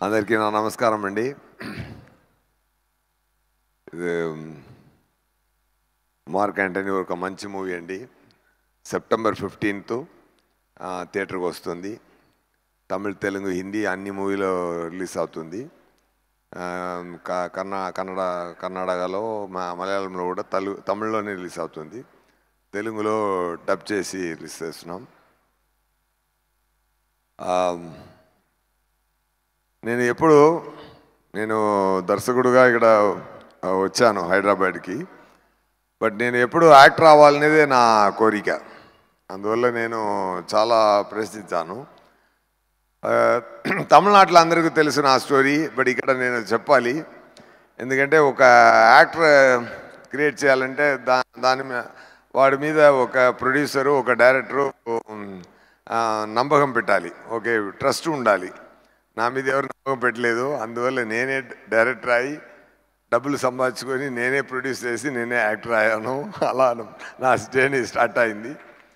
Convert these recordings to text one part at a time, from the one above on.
అందరికీ నా నమస్కారం అండి ఇది మార్క్ యాంటనీ ఒక మంచి మూవీ అండి సెప్టెంబర్ ఫిఫ్టీన్త్ థియేటర్కి వస్తుంది తమిళ్ తెలుగు హిందీ అన్ని మూవీలో రిలీజ్ అవుతుంది ఆ, క- కన్న కన్నడ కర్ణాటకలో మ- మలయాళంలో కూడా తెలుగు తమిళ్లోనే రిలీజ్ అవుతుంది తెలుగులో డబ్ చేసి రిలీజ్ చేస్తున్నాం ఆ, నేను ఎప్పుడు నేను దర్శకుడుగా ఇక్కడ ఆ, వచ్చాను హైదరాబాద్కి బట్ నేను ఎప్పుడు యాక్టర్ అవ్వాలనేదే నా కోరిక అందువల్ల నేను చాలా ప్రశ్నించాను ఆ, తమిళనాడులో అందరికీ తెలుసు నా స్టోరీ బట్ ఇక్కడ నేను చెప్పాలి ఎందుకంటే ఒక యాక్టర్ క్రియేట్ చేయాలంటే దా దాని మీద వాడి మీద ఒక ప్రొడ్యూసరు ఒక డైరెక్టరు ఆ, నమ్మకం పెట్టాలి ఓకే ట్రస్ట్ ఉండాలి నా మీద ఎవరు నమ్మకం పెట్టలేదు అందువల్ల నేనే డైరెక్టర్ అయ్యి డబ్బులు సంపాదించుకొని నేనే ప్రొడ్యూస్ చేసి నేనే యాక్టర్ అయ్యాను అలా నా జర్నీ స్టార్ట్ అయింది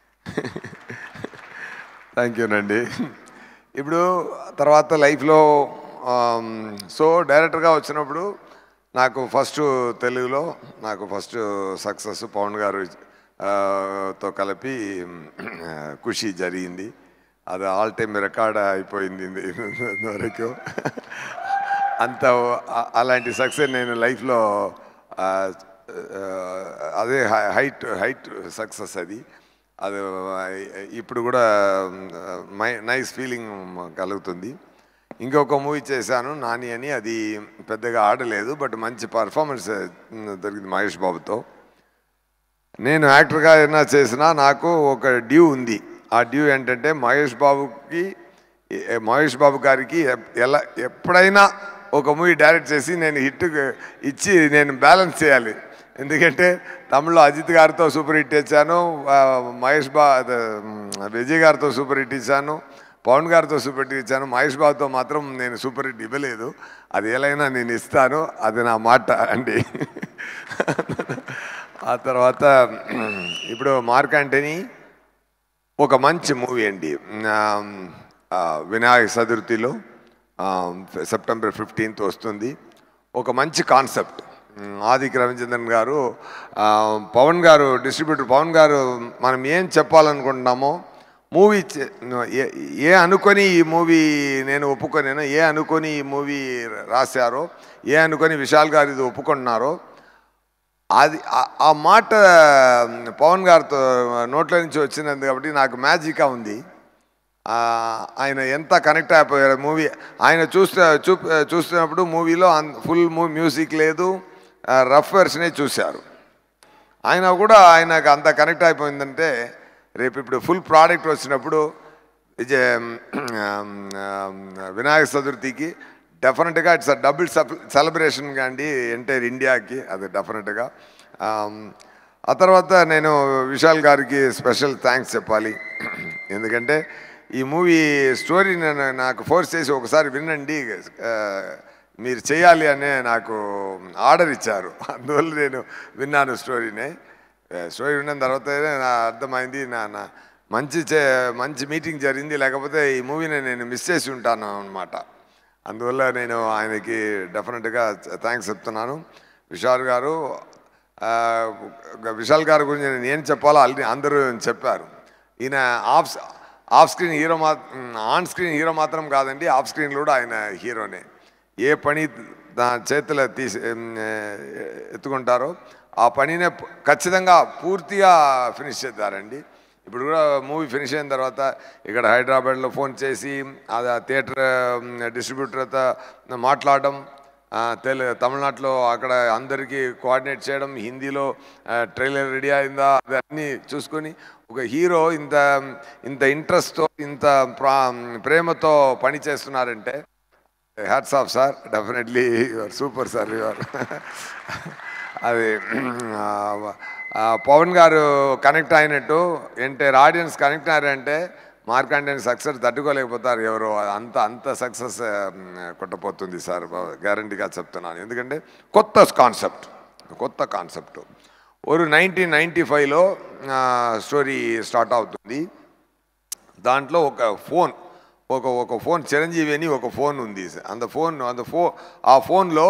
థ్యాంక్ యూనండి ఇప్పుడు తర్వాత లైఫ్లో సో డైరెక్టర్గా వచ్చినప్పుడు నాకు ఫస్ట్ తెలుగులో నాకు ఫస్ట్ సక్సెస్ పవన్ గారు ఆ, తో కలిపి ఆ, ఖుషి జరిగింది అది ఆల్ టైమ్ రికార్డ్ అయిపోయింది వరకు అంత ఆ- అలాంటి సక్సెస్ నేను లైఫ్లో ఆ, ఆ, అదే హై- హైట్ హైట్ సక్సెస్ అది అది ఆ, ఇప్పుడు కూడా మై నైస్ ఫీలింగ్ కలుగుతుంది ఇంకొక మూవీ చేశాను నాని అని అది పెద్దగా ఆడలేదు బట్ మంచి పర్ఫార్మెన్స్ దొరికింది మహేష్ బాబుతో నేను యాక్టర్గా ఏమైనా చేసినా నాకు ఒక డ్యూ ఉంది ఆ డ్యూ ఏంటంటే మహేష్ బాబుకి ఏ- మహేష్ బాబు గారికి ఎప్- ఎలా ఎప్పుడైనా ఒక మూవీ డైరెక్ట్ చేసి నేను హిట్ ఇచ్చి నేను బ్యాలెన్స్ చేయాలి ఎందుకంటే తమిళ్లో అజిత్ గారితో సూపర్ హిట్ ఇచ్చాను ఆ, మహేష్ బా అదే, మ్, విజయ్ గారితో సూపర్ హిట్ ఇచ్చాను పవన్ గారితో సూపర్ హిట్ ఇచ్చాను మహేష్ బాబుతో మాత్రం నేను సూపర్ హిట్ ఇవ్వలేదు అది ఎలాగైనా నేను ఇస్తాను అది నా మాట అండి ఆ తర్వాత ఇప్పుడు మార్క్ యాంటనీ ఒక మంచి మూవీ అండి ఆ, ఆ, వినాయక చతుర్థిలో ఆ, సెప్టెంబర్ ఫిఫ్టీన్త్ వస్తుంది ఒక మంచి కాన్సెప్ట్ ఉమ్, ఆదికి రవిచంద్రన్ గారు ఆ, పవన్ గారు డిస్ట్రిబ్యూటర్ పవన్ గారు మనం ఏం చెప్పాలనుకుంటున్నామో మూవీ చే- ఏ ఏ అనుకొని ఈ మూవీ నేను ఒప్పుకొనేనో ఏ అనుకొని ఈ మూవీ రాశారో ఏ అనుకొని విశాల్ గారు ఇది ఒప్పుకుంటున్నారో అది ఆ- ఆ మాట పవన్ గారితో నోట్ల నుంచి వచ్చినది కాబట్టి నాకు మ్యాజిక్గా ఉంది ఆ, ఆయన ఎంత కనెక్ట్ అయిపోయారు మూవీ ఆయన చూస్తే చూ చూస్తున్నప్పుడు మూవీలో ఫుల్ మ్యూజిక్ లేదు రఫ్ వెర్షనే చూశారు ఆయన కూడా ఆయనకు అంత కనెక్ట్ అయిపోయిందంటే రేపు ఇప్పుడు ఫుల్ ప్రోడక్ట్ వచ్చినప్పుడు విజయ వినాయక చతుర్థికి డెఫినెట్గా ఇట్స్ అ డబుల్ సెలబ్రేషన్ అండి ఎంటైర్ ఇండియాకి అది డెఫినెట్గా ఆ తర్వాత నేను విశాల్ గారికి స్పెషల్ థ్యాంక్స్ చెప్పాలి ఎందుకంటే ఈ మూవీ స్టోరీ నేను నాకు ఫోర్స్ చేసి ఒకసారి వినండి ఆ, మీరు చేయాలి అనే నాకు ఆర్డర్ ఇచ్చారు అందువల్ల నేను విన్నాను స్టోరీని స్టోరీ విన్న తర్వాత నా అర్థమైంది నా నా మంచి చే మంచి మీటింగ్ జరిగింది లేకపోతే ఈ మూవీని నేను మిస్ చేసి ఉంటాను అనమాట అందువల్ల నేను ఆయనకి డెఫినెట్గా థ్యాంక్స్ చెప్తున్నాను విశాల్ గారు ఆ, విశాల్ గారి గురించి నేను ఏం చెప్పాలో అల్లి అందరూ చెప్పారు ఈయన ఆఫ్ ఆఫ్ స్క్రీన్ హీరో మా ఆన్ స్క్రీన్ హీరో మాత్రం కాదండి ఆఫ్ స్క్రీన్లో కూడా ఆయన హీరోనే ఏ పని దా చేతిలో తీసి ఉమ్, ఎత్తుకుంటారో ఆ పనినే పు- ఖచ్చితంగా పూర్తిగా ఫినిష్ చేద్దారండి ఇప్పుడు కూడా మూవీ ఫినిష్ అయిన తర్వాత ఇక్కడ హైదరాబాద్లో ఫోన్ చేసి అది ఆ థియేటర్ డిస్ట్రిబ్యూటర్తో మాట్లాడడం ఆ, తెలు తమిళనాడులో అక్కడ అందరికీ కోఆర్డినేట్ చేయడం హిందీలో ట్రైలర్ రెడీ అయిందా అది అన్నీ చూసుకొని ఒక హీరో ఇంత ఇంత ఇంట్రెస్ట్తో ఇంత ప్రా ప్రేమతో పని చేస్తున్నారంటే hats off sir definitely your super sir your అది ఆ, ఆ, పవన్ గారు కనెక్ట్ అయినట్టు ఎంటైర్ ఆడియన్స్ కనెక్ట్ అయ్యారంటే మార్కండేని సక్సెస్ తట్టుకోలేకపోతారు ఎవరు అంత అంత సక్సెస్ కొట్టపోతుంది సార్ గ్యారంటీగా చెప్తున్నాను ఎందుకంటే కొత్త కాన్సెప్ట్ కొత్త కాన్సెప్ట్ ఒక నైన్టీన్ నైంటీ ఫైవ్లో స్టోరీ స్టార్ట్ అవుతుంది దాంట్లో ఒక ఫోన్ ఒక ఒక ఫోన్ చిరంజీవి అని ఒక ఫోన్ ఉంది అంత ఫోన్ అంత ఫో ఆ ఫోన్లో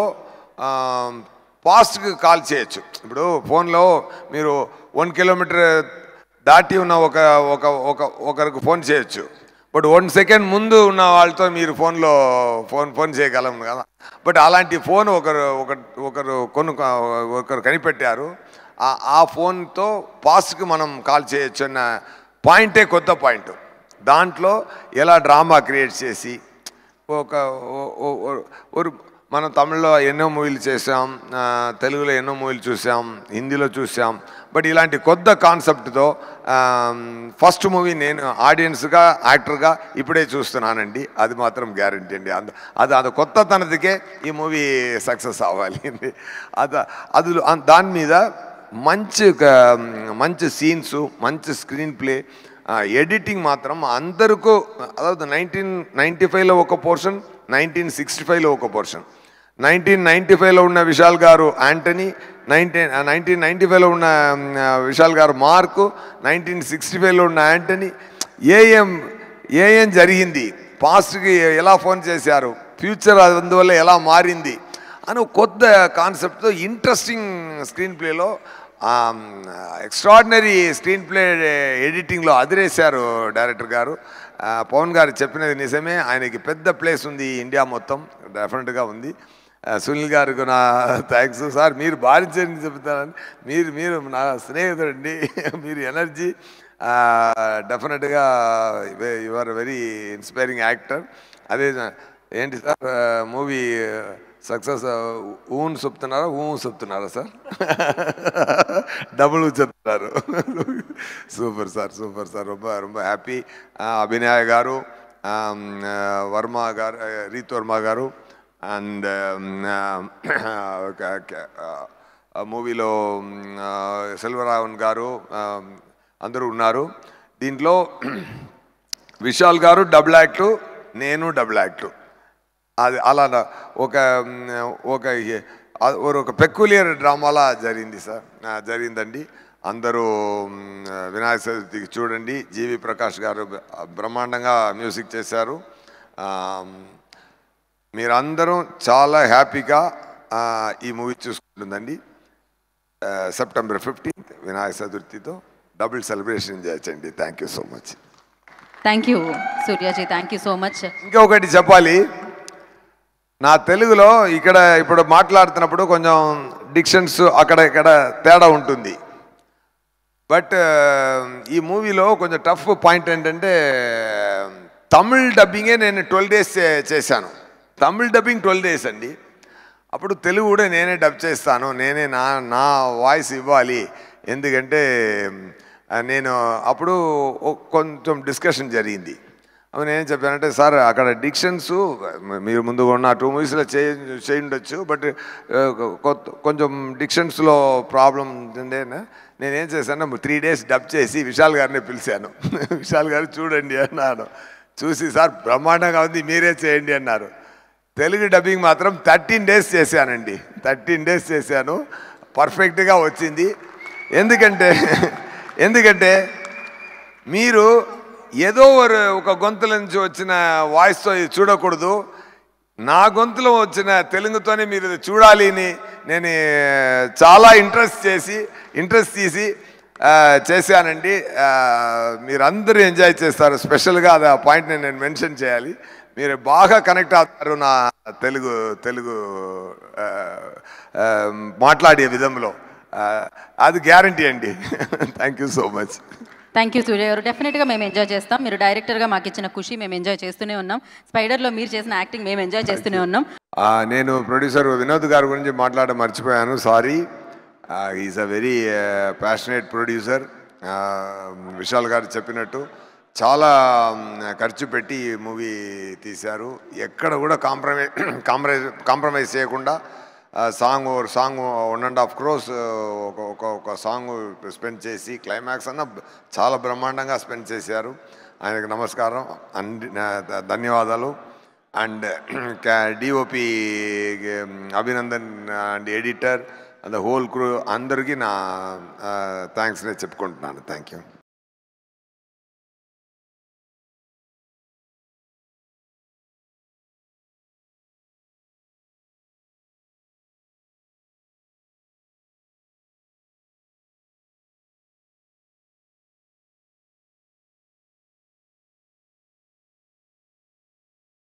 ఫాస్ట్గా కాల్ చేయొచ్చు ఇప్పుడు ఫోన్లో మీరు వన్ కిలోమీటర్ దాటి ఉన్న ఒక ఒక ఒక ఒకరికి ఫోన్ చేయొచ్చు బట్ వన్ సెకండ్ ముందు ఉన్న వాళ్ళతో మీరు ఫోన్లో ఫోన్ ఫోన్ చేయగలం కదా బట్ అలాంటి ఫోన్ ఒకరు ఒక ఒకరు కొను ఒకరు కనిపెట్టారు ఆ- ఆ ఫోన్తో ఫాస్ట్కి మనం కాల్ చేయొచ్చు అన్న పాయింటే కొత్త పాయింట్ దాంట్లో ఎలా డ్రామా క్రియేట్ చేసి ఒక ఓ- ఓ- ఓ- ఒక మనం తమిళ్లో ఎన్నో మూవీలు చేసాం ఆ, తెలుగులో ఎన్నో మూవీలు చూసాం హిందీలో చూసాం బట్ ఇలాంటి కొత్త కాన్సెప్ట్తో ఫస్ట్ మూవీ నేను ఆడియన్స్గా యాక్టర్గా ఇప్పుడే చూస్తున్నానండి అది మాత్రం గ్యారంటీ అండి అంద అది అది కొత్త తనదికే ఈ మూవీ సక్సెస్ అవ్వాలి అది అది అన్- దాని మీద మంచి ఒక- మంచి సీన్స్ మంచి స్క్రీన్ ప్లే ఎడిటింగ్ మాత్రం అందరికీ అதாவது నైన్టీన్ నైంటీ ఫైవ్లో ఒక పోర్షన్ నైన్టీన్ సిక్స్టీ ఫైవ్లో ఒక పోర్షన్ నైన్టీన్ నైంటీ ఫైవ్లో ఉన్న విశాల్ గారు యాంటనీ నైన్టీన్ నైన్టీన్ నైంటీ ఫైవ్లో ఉన్న మ్, విశాల్ గారు మార్కు నైన్టీన్ సిక్స్టీ ఫైవ్లో ఉన్న యాంటనీ ఏఎం ఏం జరిగింది పాస్ట్కి ఎలా ఫోన్ చేశారు ఫ్యూచర్ అందువల్ల ఎలా మారింది అని ఒక కొత్త కాన్సెప్ట్తో ఇంట్రెస్టింగ్ స్క్రీన్ ప్లేలో ఎక్స్ట్రాడినరీ స్క్రీన్ ప్లే ఎడిటింగ్లో అదిరేశారు డైరెక్టర్ గారు ఆ, పవన్ గారు చెప్పినది నిజమే ఆయనకి పెద్ద ప్లేస్ ఉంది ఇండియా మొత్తం డెఫినెట్గా ఉంది ఆ, సునీల్ గారికి నా థ్యాంక్స్ సార్ మీరు భారించని చెప్తారని మీరు మీరు నా స్నేహితుడండి మీరు ఎనర్జీ డెఫినెట్గా you are very inspiring actor అదే ఏంటి సార్ మూవీ సక్సెస్ ఊన్ చెప్తున్నారా ఊ చెప్తున్నారా సార్ డబుల్ చెప్తున్నారు సూపర్ సార్ సూపర్ సార్ ரொம்ப ரொம்ப హ్యాపీ అభినయ్ గారు ఆమ్, ఆ, వర్మ గారు ఆ, రీత్ వర్మ గారు అండ్ మూవీలో సెల్వరావన్ గారు ఆ, అందరూ ఉన్నారు దీంట్లో విశాల్ గారు డబుల్ యాక్టు నేను డబుల్ యాక్టు అది అలా నా- ఒక మ్, ఒక ఏ- ఆ- ఒక పెక్యులియర్ డ్రామాలా జరిగింది సార్ ఆ, జరిగిందండి అందరూ మ్, వినాయక చవితికి చూడండి జీవి ప్రకాష్ గారు బ- బ్రహ్మాండంగా మ్యూజిక్ చేశారు ఆ, మీరందరూ చాలా హ్యాపీగా ఆ, ఈ మూవీ చూసుకుంటుందండి ఆ, సెప్టెంబర్ ఫిఫ్టీన్త్ వినాయక చతుర్థితో డబుల్ సెలబ్రేషన్ చేయొచ్చండి thank you so much thank you Suryaji thank you so much ఇంకొకటి చెప్పాలి నా తెలుగులో ఇక్కడ ఇప్పుడు మాట్లాడుతున్నప్పుడు కొంచెం డిక్షన్స్ అక్కడ ఇక్కడ తేడా ఉంటుంది బట్ ఈ మూవీలో కొంచెం టఫ్ పాయింట్ ఏంటంటే తమిళ్ డబ్బింగే నేను ట్వెల్వ్ డేస్ చేశాను తమిళ్ డబ్బింగ్ ట్వెల్వ్ డేస్ అండి అప్పుడు తెలుగు కూడా నేనే డబ్ చేస్తాను నేనే నా నా వాయిస్ ఇవ్వాలి ఎందుకంటే ఆ, నేను అప్పుడు ఓ- కొంచెం డిస్కషన్ జరిగింది అవి నేనేం చెప్పానంటే సార్ అక్కడ డిక్షన్స్ మీరు ముందు ఉన్న టూ మూవీస్లో చే చేయండొచ్చు బట్ కొత్త కొంచెం డిక్షన్స్లో ప్రాబ్లం ఉండే నేనేం చేశాను త్రీ డేస్ డబ్ చేసి విశాల్ గారిని పిలిచాను విశాల్ గారు చూడండి అన్నాను చూసి సార్ బ్రహ్మాండంగా ఉంది మీరే చేయండి అన్నారు తెలుగు డబ్బింగ్ మాత్రం థర్టీన్ డేస్ చేశానండి థర్టీన్ డేస్ చేశాను పర్ఫెక్ట్గా వచ్చింది ఎందుకంటే ఎందుకంటే మీరు ఏదో ఒక ఒక గొంతుల నుంచి వచ్చిన వాయిస్తో ఇది చూడకూడదు నా గొంతులో వచ్చిన తెలుగుతోనే మీరు ఇది చూడాలి అని నేను చాలా ఇంట్రెస్ట్ చేసి ఇంట్రెస్ట్ తీసి ఆ, చేశానండి ఆ, మీరందరూ ఎంజాయ్ చేస్తారు స్పెషల్గా అది ఆ పాయింట్ని నేను మెన్షన్ చేయాలి మీరు బాగా కనెక్ట్ అవుతారు నా తెలుగు తెలుగు ఆ, ఆ, మాట్లాడే విధంలో ఆ, అది గ్యారంటీ అండి thank you so much thank you Surya గారు డెఫినెట్గా మేము ఎంజాయ్ చేస్తాం మీరు డైరెక్టర్గా మాకు ఇచ్చిన ఖుషి మేము ఎంజాయ్ చేస్తూనే ఉన్నాం స్పైడర్లో మీరు చేసిన యాక్టింగ్ మేము ఎంజాయ్ చేస్తూనే ఉన్నాం ఆ, నేను ప్రొడ్యూసర్ వినోద్ గారి గురించి మాట్లాడ మర్చిపోయాను sorry is a very passionate producer Vishal గారు చెప్పినట్టు చాలా మ్, ఖర్చు పెట్టి ఈ మూవీ తీశారు ఎక్కడ కూడా కాంప్రమైజ్ కాంప్రమైజ్ కాంప్రమైజ్ చేయకుండా song song one and half crores ఒక ఒక ఒక సాంగ్ స్పెండ్ చేసి క్లైమాక్స్ అన్న చాలా బ్రహ్మాండంగా స్పెండ్ చేశారు ఆయనకు నమస్కారం అండి ధన్యవాదాలు and DOP Abhinandan and editor and whole crew అందరికీ నా థ్యాంక్స్ నేను చెప్పుకుంటున్నాను థ్యాంక్ యూ